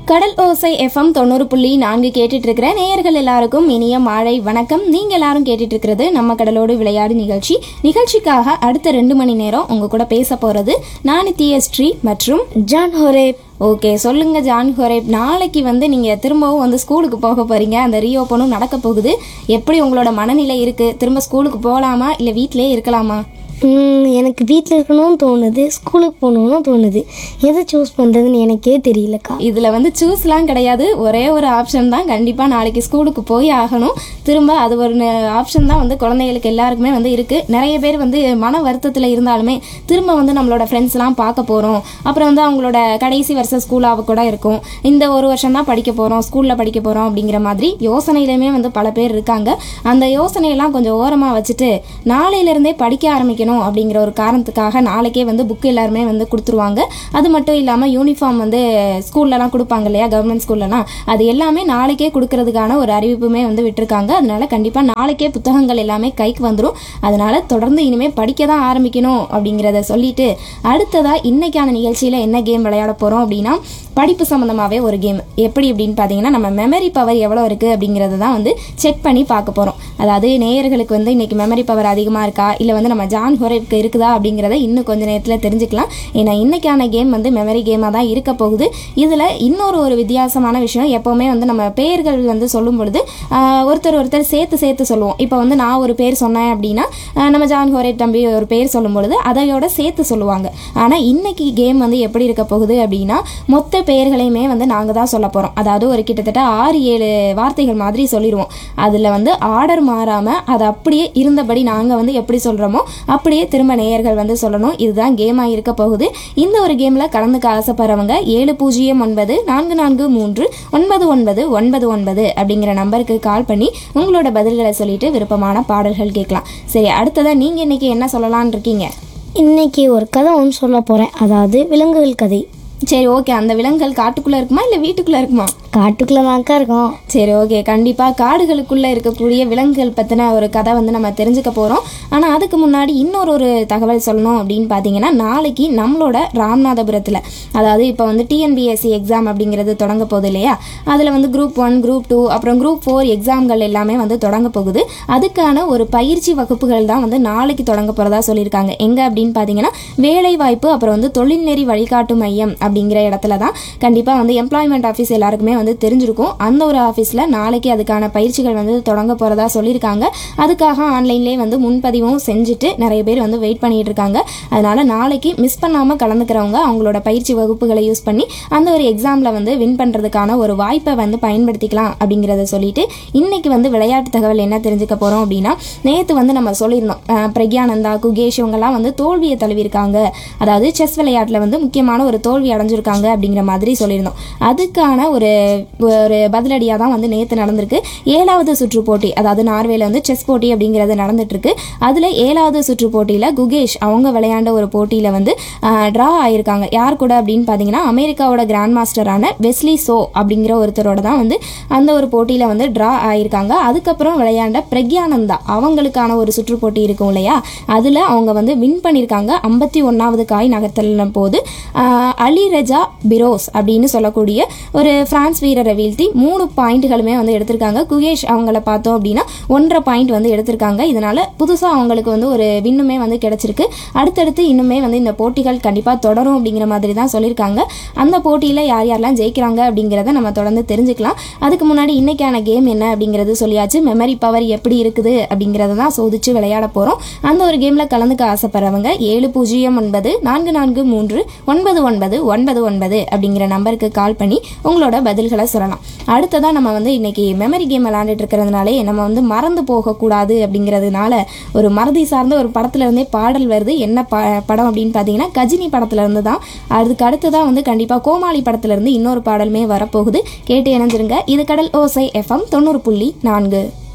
கடல் ஓசை எஃப்எம் தொண்ணூறு புள்ளி நான்கு கேட்டுட்டு இருக்கிற நேயர்கள் எல்லாருக்கும் இனிய மாலை வணக்கம் நீங்க எல்லாரும் கேட்டுட்டு இருக்கிறது நம்ம கடலோடு விளையாடு நிகழ்ச்சி நிகழ்ச்சிக்காக அடுத்த ரெண்டு மணி நேரம் உங்க கூட பேச போறது நான் ஸ்ரீ மற்றும் ஜான் ஹொரேப் ஓகே சொல்லுங்க ஜான் ஹொரேப் நாளைக்கு வந்து நீங்க திரும்பவும் வந்து ஸ்கூலுக்கு போக போறீங்க அந்த ரீஓப்பனும் நடக்க போகுது எப்படி உங்களோட மனநிலை இருக்கு திரும்ப ஸ்கூலுக்கு போகலாமா இல்லை வீட்டிலேயே இருக்கலாமா ம், எனக்கு வீட்டில் இருக்கணும்னு தோணுது ஸ்கூலுக்கு போகணும்னு தோணுது எதை சூஸ் பண்ணுறதுன்னு எனக்கே தெரியலக்கா இதில் வந்து சூஸ்லாம் கிடையாது ஒரே ஒரு ஆப்ஷன் தான் கண்டிப்பாக நாளைக்கு ஸ்கூலுக்கு போய் ஆகணும் திரும்ப அது ஒரு ஆப்ஷன் தான் வந்து குழந்தைகளுக்கு எல்லாருக்குமே வந்து இருக்குது நிறைய பேர் வந்து மன வருத்தத்தில் இருந்தாலுமே திரும்ப வந்து நம்மளோட ஃப்ரெண்ட்ஸ்லாம் பார்க்க போகிறோம் அப்புறம் வந்து அவங்களோட கடைசி வருஷம் ஸ்கூலாக கூட இருக்கும் இந்த ஒரு வருஷம் தான் படிக்க போகிறோம் ஸ்கூலில் படிக்க போகிறோம் அப்படிங்கிற மாதிரி யோசனையிலுமே வந்து பல பேர் இருக்காங்க அந்த யோசனையெல்லாம் கொஞ்சம் ஓரமாக வச்சுட்டு நாளையிலேருந்தே படிக்க ஆரம்பிக்கணும் அப்படிங்கிற ஒரு காரணத்துக்காக நாளைக்கே வந்து புக் எல்லாருமே வந்து கொடுத்துருவாங்க அது மட்டும் இல்லாமல் யூனிஃபார்ம் வந்து ஸ்கூல்லலாம் கொடுப்பாங்க இல்லையா கவர்மெண்ட் ஸ்கூல்லலாம் அது எல்லாமே நாளைக்கே கொடுக்கறதுக்கான ஒரு அறிவிப்புமே வந்து விட்டுருக்காங்க அதனால கண்டிப்பாக நாளைக்கே புத்தகங்கள் எல்லாமே கைக்கு வந்துடும் அதனால தொடர்ந்து இனிமேல் படிக்க தான் ஆரம்பிக்கணும் அப்படிங்கிறத சொல்லிட்டு அடுத்ததாக இன்னைக்கான நிகழ்ச்சியில் என்ன கேம் விளையாட போகிறோம் அப்படின்னா படிப்பு சம்மந்தமாகவே ஒரு கேம் எப்படி அப்படின்னு பார்த்தீங்கன்னா நம்ம மெமரி பவர் எவ்வளோ இருக்குது அப்படிங்கிறத தான் வந்து செக் பண்ணி பார்க்க போகிறோம் அதாவது நேயர்களுக்கு வந்து இன்னைக்கு மெமரி பவர் அதிகமாக இருக்கா இல்லை வந்து நம்ம ஜான் ஹொரேப்க்கு இருக்குதா அப்படிங்கிறத இன்னும் கொஞ்ச நேரத்தில் தெரிஞ்சுக்கலாம் ஏன்னா இன்னைக்கான கேம் வந்து மெமரி கேமாக தான் இருக்க போகுது இதில் இன்னொரு ஒரு வித்தியாசமான விஷயம் எப்போவுமே வந்து நம்ம பெயர்கள் வந்து சொல்லும் பொழுது ஆஹ், ஒருத்தர் ஒருத்தர் சேர்த்து சேர்த்து சொல்லுவோம் இப்போ வந்து நான் ஒரு பேர் சொன்னேன் அப்படின்னா ஆஹ், நம்ம ஜான் ஹோரேட் தம்பி ஒரு பேர் சொல்லும் பொழுது அதையோட சேர்த்து சொல்லுவாங்க ஆனால் இன்னைக்கு கேம் வந்து எப்படி இருக்க போகுது அப்படின்னா மொத்த பெயர்களையுமே வந்து நாங்கள் தான் சொல்ல போகிறோம் அதாவது ஒரு கிட்டத்தட்ட ஆறு ஏழு வார்த்தைகள் மாதிரி சொல்லிடுவோம் அதில் வந்து ஆர்டர் மாறாமல் அது அப்படியே இருந்தபடி நாங்கள் வந்து எப்படி சொல்கிறோமோ அப்படியே திரும்ப நேயர்கள் வந்து சொல்லணும் இதுதான் கேமாக இருக்க போகுது இந்த ஒரு கேமில் கலந்துக்க ஆசைப்படுறவங்க ஏழு பூஜ்ஜியம் ஒன்பது நான்கு நான்கு மூன்று ஒன்பது ஒன்பது ஒன்பது ஒன்பது அப்படிங்கிற நம்பருக்கு கால் பண்ணி உங்களோட பதில்களை சொல்லிட்டு விருப்பமான பாடல்கள் கேட்கலாம் சரி அடுத்ததாக நீங்கள் இன்னைக்கு என்ன சொல்லலாம்னு இருக்கீங்க இன்னைக்கு ஒரு கதை ஒன்று சொல்ல போகிறேன் அதாவது விலங்குகள் கதை சரி ஓகே அந்த விலங்குகள் காட்டுக்குள்ளே இருக்குமா இல்லை வீட்டுக்குள்ளே இருக்குமா காட்டுக்குள்ளே தான்க்கா இருக்கோம் சரி ஓகே கண்டிப்பாக காடுகளுக்குள்ளே இருக்கக்கூடிய விலங்குகள் பற்றின ஒரு கதை வந்து நம்ம தெரிஞ்சுக்க போகிறோம் ஆனால் அதுக்கு முன்னாடி இன்னொரு ஒரு தகவல் சொல்லணும் அப்படின்னு பார்த்தீங்கன்னா நாளைக்கு நம்மளோட ராமநாதபுரத்தில் அதாவது இப்போ வந்து டிஎன்பிஎஸ்சி எக்ஸாம் அப்படிங்கிறது தொடங்க போகுது இல்லையா அதில் வந்து குரூப் ஒன் குரூப் டூ அப்புறம் குரூப் ஃபோர் எக்ஸாம்கள் எல்லாமே வந்து தொடங்க போகுது அதுக்கான ஒரு பயிற்சி வகுப்புகள் தான் வந்து நாளைக்கு தொடங்க போகிறதா சொல்லியிருக்காங்க எங்கே அப்படின்னு பார்த்தீங்கன்னா வேலை வாய்ப்பு அப்புறம் வந்து தொழில்நெறி வழிகாட்டு மையம் அப்படிங்கிற இடத்துல தான் கண்டிப்பாக வந்து எம்ப்ளாய்மெண்ட் ஆஃபீஸ் எல்லாருக்குமே வந்து தெரிஞ்சிருக்கும் அந்த ஒரு ஆஃபீஸில் நாளைக்கு அதுக்கான பயிற்சிகள் வந்து தொடங்க போகிறதா சொல்லியிருக்காங்க அதுக்காக ஆன்லைன்லேயே வந்து முன்பதிவும் செஞ்சுட்டு நிறைய பேர் வந்து வெயிட் பண்ணிட்டு இருக்காங்க அதனால நாளைக்கு மிஸ் பண்ணாமல் கலந்துக்கிறவங்க அவங்களோட பயிற்சி வகுப்புகளை யூஸ் பண்ணி அந்த ஒரு எக்ஸாமில் வந்து வின் பண்ணுறதுக்கான ஒரு வாய்ப்பை வந்து பயன்படுத்திக்கலாம் அப்படிங்கிறத சொல்லிட்டு இன்னைக்கு வந்து விளையாட்டு தகவல் என்ன தெரிஞ்சுக்க போகிறோம் அப்படின்னா நேற்று வந்து நம்ம சொல்லியிருந்தோம் அஹ் பிரக்யானந்தா குகேஷ் இவங்கெல்லாம் வந்து தோல்வியை தழுவிருக்காங்க அதாவது செஸ் விளையாட்டில் வந்து முக்கியமான ஒரு தோல்வி அடைஞ்சிருக்காங்க அப்படிங்கிற மாதிரி சொல்லியிருந்தோம் அதுக்கான ஒரு ஒரு பதிலடியாக தான் வந்து நேற்று நடந்திருக்கு ஏழாவது சுற்று போட்டி அதாவது நார்வேல வந்து செஸ் போட்டி அப்படிங்கிறது நடந்துட்டு இருக்கு அதில் ஏழாவது சுற்று போட்டியில் குகேஷ் அவங்க விளையாண்ட ஒரு போட்டியில் வந்து ட்ரா ஆயிருக்காங்க யார் கூட அப்படின்னு பார்த்தீங்கன்னா அமெரிக்காவோட கிராண்ட் மாஸ்டரான வெஸ்லி சோ அப்படிங்கிற ஒருத்தரோட தான் வந்து அந்த ஒரு போட்டியில் வந்து ட்ரா ஆயிருக்காங்க அதுக்கப்புறம் விளையாண்ட பிரக்யானந்தா அவங்களுக்கான ஒரு சுற்று போட்டி இருக்கும் இல்லையா அதில் அவங்க வந்து வின் பண்ணியிருக்காங்க ஐம்பத்தி ஒன்றாவது காய் நகர்த்தலின போது ஆஹ், அலி ரஜா பிரோஸ் அப்படின்னு சொல்லக்கூடிய ஒரு பிரான்ஸ் வீரரை வீழ்த்தி மூணு பாயிண்ட்களுமே வந்து எடுத்திருக்காங்க குகேஷ் அவங்கள பார்த்தோம் அப்படின்னா ஒன்றரை பாயிண்ட் வந்து எடுத்திருக்காங்க இதனால புதுசாக அவங்களுக்கு வந்து ஒரு வின்னுமே வந்து கிடைச்சிருக்கு அடுத்தடுத்து இன்னுமே வந்து இந்த போட்டிகள் கண்டிப்பாக தொடரும் அப்படிங்கிற மாதிரி தான் சொல்லியிருக்காங்க அந்த போட்டியில் யார் யாரெல்லாம் ஜெயிக்கிறாங்க அப்படிங்கிறத நம்ம தொடர்ந்து தெரிஞ்சுக்கலாம் அதுக்கு முன்னாடி இன்னைக்கான கேம் என்ன அப்படிங்கிறது சொல்லியாச்சு மெமரி பவர் எப்படி இருக்குது அப்படிங்கிறத தான் சோதிச்சு விளையாட போகிறோம் அந்த ஒரு கேமில் கலந்துக்க ஆசைப்படுறவங்க ஏழு பூஜ்ஜியம் ஒன்பது நான்கு நான்கு மூன்று ஒன்பது ஒன்பது ஒன்பது ஒன்பது அப்படிங்கிற நம்பருக்கு கால் பண்ணி உங்களோட பதில்களை சொல்லலாம் அடுத்ததாக நம்ம வந்து இன்னைக்கு மெமரி கேம் விளையாண்டுட்டு இருக்கிறதுனாலே நம்ம வந்து மறந்து போகக்கூடாது அப்படிங்கிறதுனால ஒரு மறதி சார்ந்த ஒரு படத்துல இருந்தே பாடல் வருது என்ன ப படம் அப்படின்னு பார்த்தீங்கன்னா கஜினி படத்துல இருந்து தான் அதுக்கு அடுத்ததான் வந்து கண்டிப்பாக கோமாளி படத்துல இருந்து இன்னொரு பாடலுமே வரப்போகுது கேட்டு இணைஞ்சிருங்க இது கடல் ஓசை எஃப்எம் தொண்ணூறு புள்ளி நான்கு